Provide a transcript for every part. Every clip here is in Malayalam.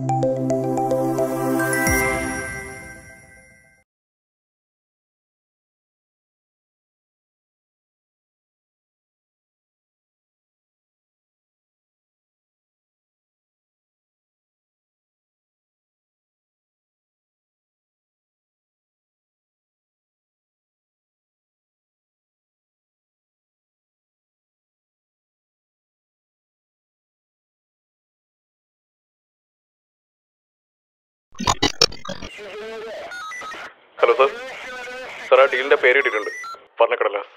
ഹലോ സാർ സാർ ആ ഡീലിന്റെ പേര് ഇട്ടിട്ടുണ്ട് പറഞ്ഞക്കടലാസ്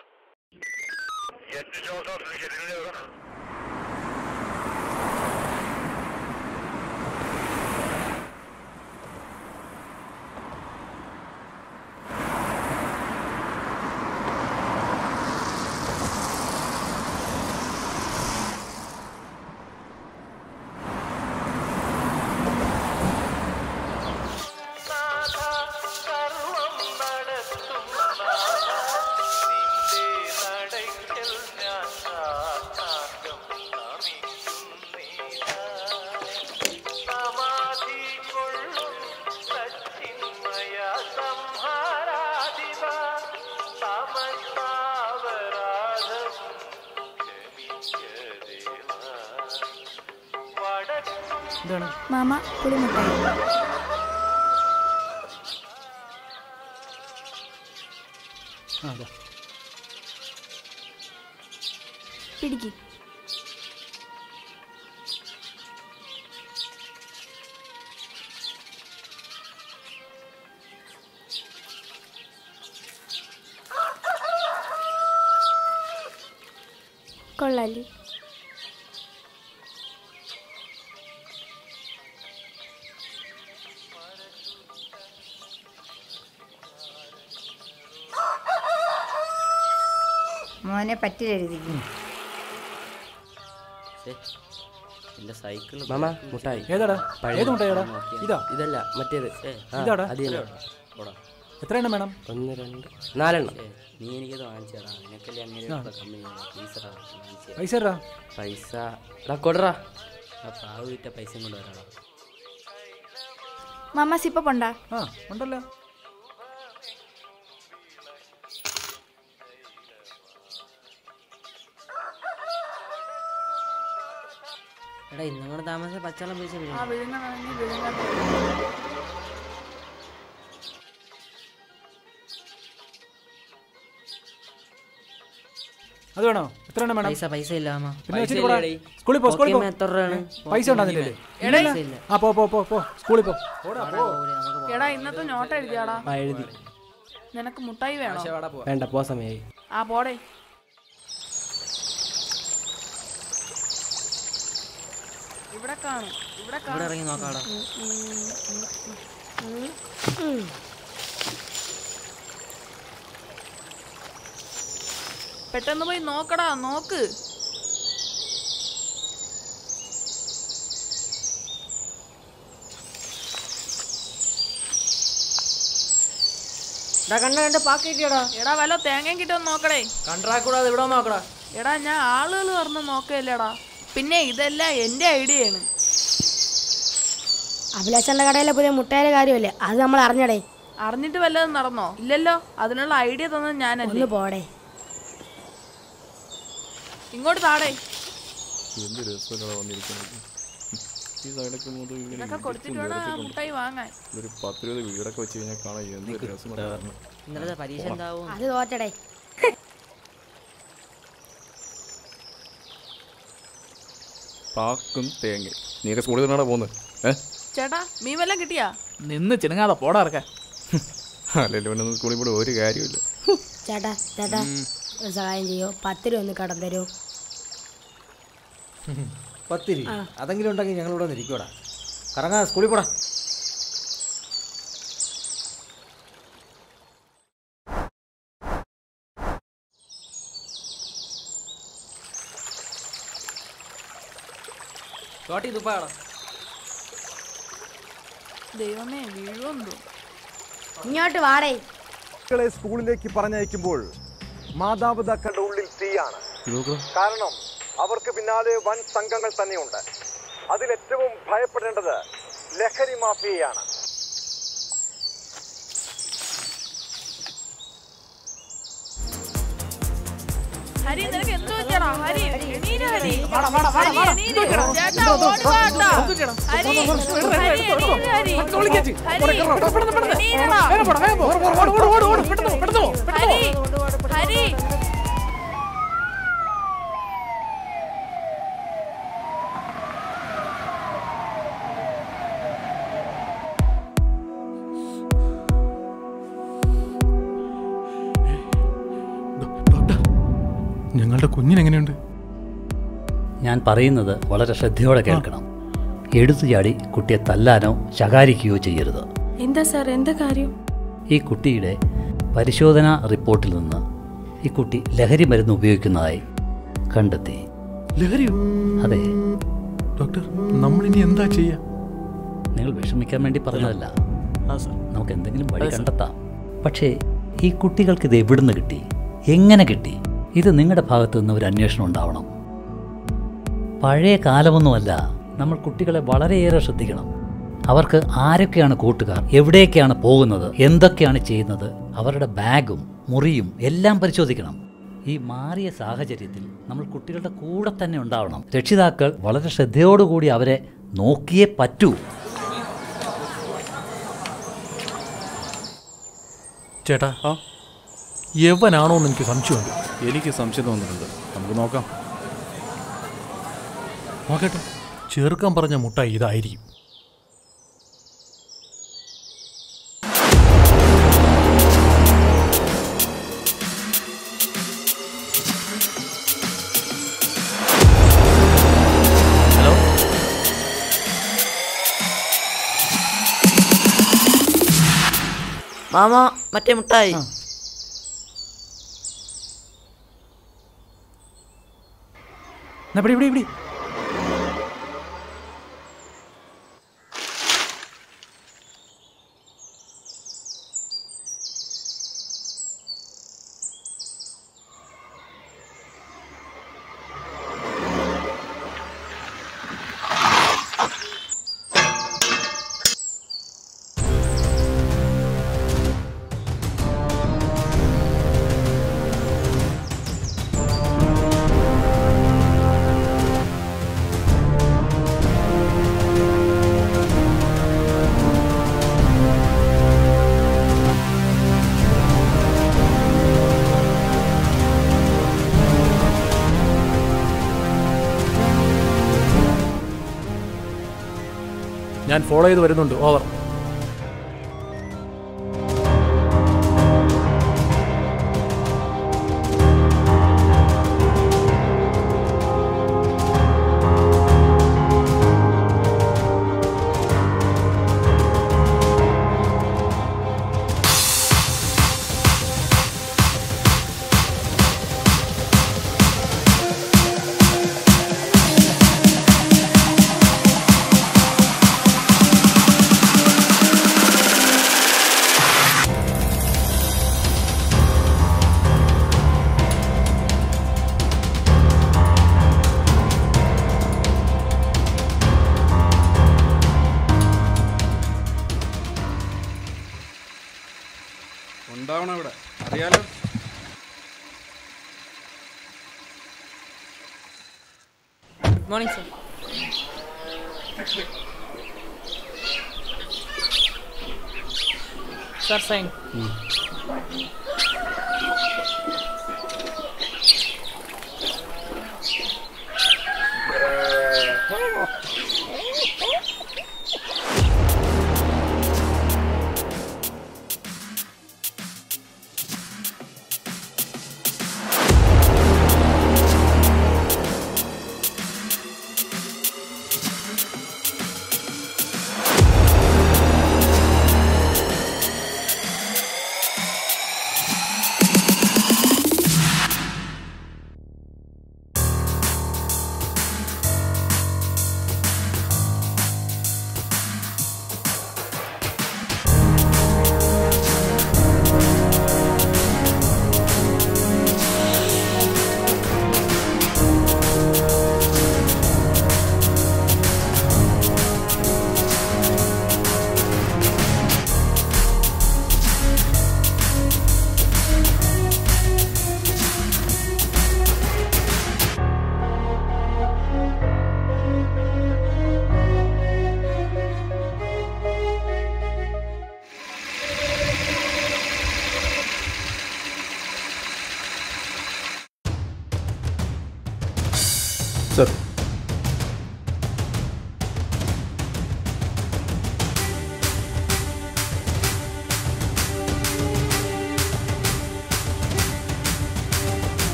മാമ പുളിമുട്ടായി പിടിക്ക് കൊള്ളാലി മോനെ പറ്റിലെഴുതിക്കും എന്റെ സൈക്കിൾ മാമ മുട്ടായി ഏതാടാ ഏത് മുട്ടായിടാ ഇതാ ഇതല്ല മറ്റേത് ആ, ഇതാടാ? അത് തന്നെ. എത്ര എണ്ണം വേണം ഒന്ന് രണ്ട് നാലെണ്ണം നീ എനിക്കത് വാങ്ങിച്ചടാ നിനക്കല്ലേ അങ്ങനെ കമ്പനി പ്ലീസറാ വാങ്ങിച്ചു പൈസ ഇടാ പൈസ എടാ കൊടുറാ ആ പാവ് വിറ്റ പൈസ കൊണ്ട് വരാടാ മാമ സിപ്പ പൊണ്ടാ ആ ഉണ്ടല്ലോ എടാ ഇന്നും കൂടെ താമസിച്ച പച്ചവെള്ളം പൈസ ആ വിഴുങ്ങണമെങ്കിൽ വിഴുങ്ങണം അത് വേണോ എത്ര എണ്ണം വേണം പൈസ പൈസ ഇല്ല മാമ പിന്നെ വെച്ചിട്ട് പോടാ. സ്കൂളിൽ പോ സ്കൂളിൽ പോ ഓക്കെ, എത്ര രൂപയാണ്? പൈസ ഉണ്ടാകുന്നില്ലേ പൈസ ഇല്ല ആ പോ പോ പോ പോ സ്കൂളിൽ പോ പോടാ, പോ. എടാ ഇന്നത്തെ നോട്ട് എഴുതിയാടാ ആ എഴുതി നിനക്ക് മുട്ടായി വേണോ വേണ്ട പോ സമയായി ആ പോടെ ഇവിടെ കാണും ഇവിടെ ഇവിടെ കാണും ഇറങ്ങി നോക്കാടാ പെട്ടെന്ന് പോയി നോക്കടാ നോക്ക് എടാ കണ്ണ കണ്ട് പാക്ക് കിട്ടിയടാ എടാ വല്ല തേങ്ങയും കിട്ടുമെന്ന് നോക്കടേ കണ്ടാക്കൂടാതെ ഇവിടെ നോക്കടാ എടാ ഞാൻ ആളുകൾ പറഞ്ഞ് നോക്കല്ലേടാ പിന്നെ ഇതെല്ലാം എന്റെ ഐഡിയയാണ് അഭിലാഷന്റെ കടയിലെ പുതിയ മുട്ടയുടെ കാര്യമല്ലേ അത് നമ്മൾ അറിഞ്ഞടേ അറിഞ്ഞിട്ട് വല്ലതും നടന്നോ ഇല്ലല്ലോ അതിനുള്ള ഐഡിയ തന്നത് ഞാനല്ലേ ഒന്ന് പോടെ ഇങ്ങോട്ട് താടേ എന്ത് രസമല്ല വന്നിരിക്കുന്നത് ഈ സൈഡൊക്കെ മൊത്തം ഇങ്ങനെ ഇതൊക്കെ ഇടിച്ചും കൊടുത്തിട്ട് വേണം ആ നിരത്തിക്കൊണ്ട്. മുട്ടായി വാങ്ങാൻ ഒരു പത്തിരുപത് വീടൊക്കെ വെച്ച് കഴിഞ്ഞാൽ കാണാൻ എന്ത് രസം ഇന്നലത്തെ പരീക്ഷ എന്താവും അത് തോറ്റടേ പാക്കും തേങ്ങ നീയൊക്കെ സ്കൂളിൽ നിന്നാണ് പോകുന്നത് ഏഹ് ചേട്ടാ മീൻ വല്ലതും കിട്ടിയാ നിന്ന് ചിണങ്ങാതെ പോടാ ഇറക്കാൻ അല്ലല്ലോ പിന്നെ ഒന്നും സ്കൂളിൽ പോയി ഒരു കാര്യമില്ല ചേട്ടാ ചേട്ടാ ഒരു സഹായം ചെയ്യോ പത്ത് രൂപ ഒന്ന് കടം തരുമോ പത്തിരി അതെങ്കിലും ഉണ്ടെങ്കിൽ ഞങ്ങൾ ഇവിടെ ഇരിക്കൂടാ കറങ്ങാ സ്കൂളിൽ പോടാ ചോട്ടി തുപ്പാടാ ദൈവമേ വീഴുമെന്തോ ഇങ്ങോട്ട് വാടേ മക്കളെ സ്കൂളിലേക്ക് പറഞ്ഞയക്കുമ്പോൾ മാതാപിതാക്കളുടെ ഉള്ളിൽ തീയാണ് കാരണം അവർക്ക് പിന്നാലെ വൻ സംഘങ്ങൾ തന്നെയുണ്ട് അതിലേറ്റവും ഭയപ്പെടേണ്ടത് ലഹരി മാഫിയയാണ് ഹരി നിനക്ക് എന്ത് പറ്റിയടാ ഹരി എണീര് ഹരി ഹരി, എണീര്. ചേട്ടാ, ഓടി വാ കേട്ടോ. ഹരി, ഹരി, എണീര് ഹരി. ഹരി, എണീരെടാ. ഹരി, ഹരി. ഡോക്ടർ ഞങ്ങളുടെ കുഞ്ഞിനെങ്ങനെയുണ്ട് ഞാൻ പറയുന്നത് വളരെ ശ്രദ്ധയോടെ കേൾക്കണം എടുത്തു ചാടി കുട്ടിയെ തല്ലാനോ ശകാരിക്കുകയോ ചെയ്യരുത് എന്താ സാർ എന്താ കാര്യം ഈ കുട്ടിയുടെ പരിശോധനാ റിപ്പോർട്ടിൽ നിന്ന് ഈ കുട്ടി ലഹരി മരുന്ന് ഉപയോഗിക്കുന്നതായി കണ്ടെത്തി ലഹരിയോ അതെ ഡോക്ടർ നമ്മളിനി എന്താ ചെയ്യാ നിങ്ങൾ വിഷമിക്കാൻ വേണ്ടി പറഞ്ഞതല്ല ആ സാർ നമുക്ക് എന്തെങ്കിലും വഴി അതെ, സർ. കണ്ടെത്താം പക്ഷേ ഈ കുട്ടികൾക്ക് ഇത് എവിടുന്ന് കിട്ടി എങ്ങനെ കിട്ടി ഇത് നിങ്ങളുടെ ഭാഗത്തു നിന്ന് ഒരു അന്വേഷണം ഉണ്ടാവണം പഴയ കാലമൊന്നുമല്ല നമ്മൾ കുട്ടികളെ വളരെയേറെ ശ്രദ്ധിക്കണം അവർക്ക് ആരൊക്കെയാണ് കൂട്ടുകാർ എവിടേക്കാണ് പോകുന്നത് എന്തൊക്കെയാണ് ചെയ്യുന്നത് അവരുടെ ബാഗും മുറിയും എല്ലാം പരിശോധിക്കണം ഈ മാറിയ സാഹചര്യത്തിൽ നമ്മൾ കുട്ടികളുടെ കൂടെ തന്നെ ഉണ്ടാവണം രക്ഷിതാക്കൾ വളരെ ശ്രദ്ധയോടുകൂടി അവരെ നോക്കിയേ പറ്റൂ ചേട്ടാ യവനാണോ എന്ന് എനിക്ക് സംശയമുണ്ട് എനിക്ക് സംശയം തോന്നുന്നുണ്ട് നമുക്ക് നോക്കാം നോക്കട്ടെ ചേർക്കാൻ പറഞ്ഞ മുട്ട ഇതായിരിക്കും ഹലോ മാമ മറ്റേ മുട്ടായി എന്നാ പിടി പിടി പിടി ഞാൻ ഫോളോ ചെയ്ത് വരുന്നുണ്ട് ഓവർ ഉണ്ടാവണം ഇവിടെ അറിയാലോ good morning sir sir sign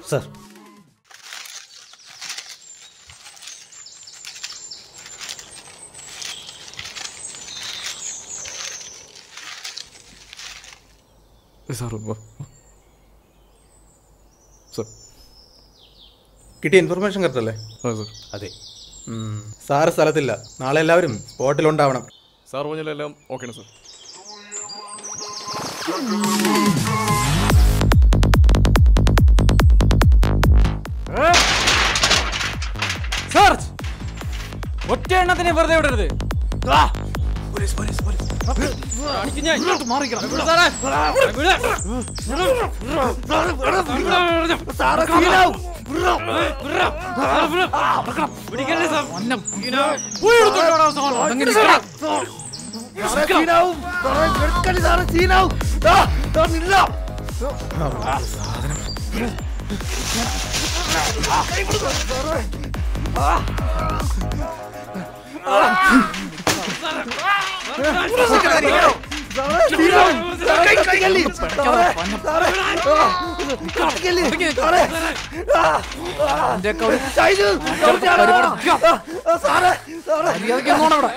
sir sir sir കിട്ടിയ ഇൻഫർമേഷൻ കറക്റ്റ് അല്ലേ ആ സാർ അതെ സാറ് സ്ഥലത്തില്ല നാളെ എല്ലാവരും സ്പോട്ടിലുണ്ടാവണം സാർ പറഞ്ഞാലെല്ലാം ഓക്കെയാണ് സാർ സെർച്ച് ഒറ്റ എണ്ണത്തിനെ വെറുതെ വിടരുത് അടിക്കും ഞാൻ. ഇങ്ങോട്ട് മാറിക്കണം. വിട് സാറേ. വിട്. പിടിക്കല്ലേ സാർ. പോയി എടുത്തോണ്ട് വാടാ സാധനം. അതങ്ങ് നിൽക്കണം. മര്യാദയ്ക്ക് നിന്നോണം ഇവിടെ.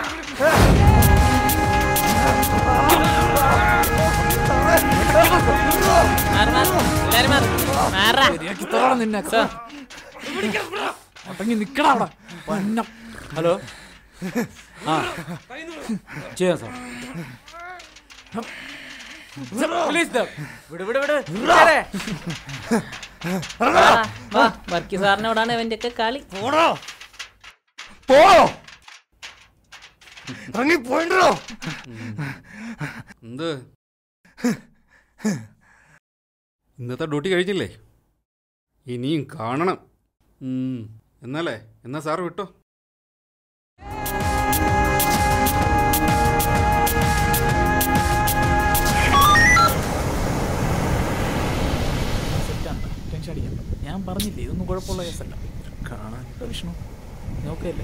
ശരിയാക്കി തരണം നിന്നെ അടങ്ങി നിക്കടാ അവിടെ പന്നം ഹലോ ആ ചെയ്യാം സാർ പ്ലീസ് ദ വിട് വിട് വിട് വർക്കി സാറിനോടാണ് ഇവന്റെ ഒക്കെ കളി പോടോ ഇറങ്ങി പോയിട്ടോ എന്ത് ഇന്നത്തെ ഡ്യൂട്ടി കഴിച്ചില്ലേ ഇനിയും കാണണം ഉം. എന്നാലേ എന്നാ സാറ് വിട്ടോ സെറ്റാണ് ടെൻഷൻ അടിക്കണ്ട ഞാൻ പറഞ്ഞില്ലേ ഇതൊന്നും കുഴപ്പമുള്ള കേസല്ല കാണാൻ വിഷ്ണു നോക്കല്ലേ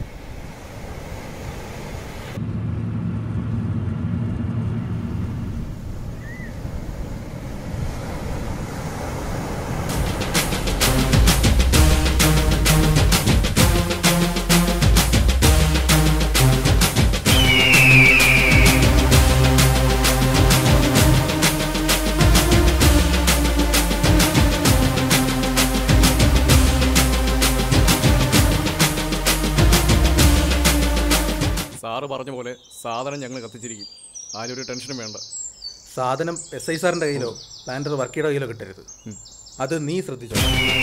സാറ് പറഞ്ഞ പോലെ സാധനം ഞങ്ങൾ കത്തിച്ചിരിക്കും ആരും ഒരു ടെൻഷനും വേണ്ട സാധനം എസ് ഐ സാറിൻ്റെ കയ്യിലോ പ്ലാന്റർ വർക്കിയുടെ കയ്യിലോ കിട്ടരുത് അത് നീ ശ്രദ്ധിച്ചോ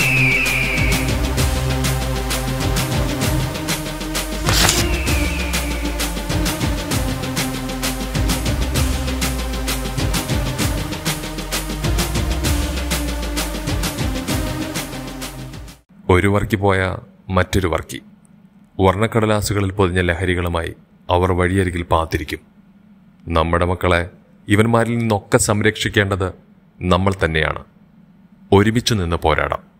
ഒരു വർക്കി പോയ മറ്റൊരു വർക്കി വർണ്ണക്കടലാസുകളിൽ പൊതിഞ്ഞ ലഹരികളുമായി അവർ വഴിയരികിൽ പാത്തിരിക്കും നമ്മുടെ മക്കളെ ഇവന്മാരിൽ നിന്നൊക്കെ സംരക്ഷിക്കേണ്ടത് നമ്മൾ തന്നെയാണ് ഒരുമിച്ചു നിന്ന് പോരാടാം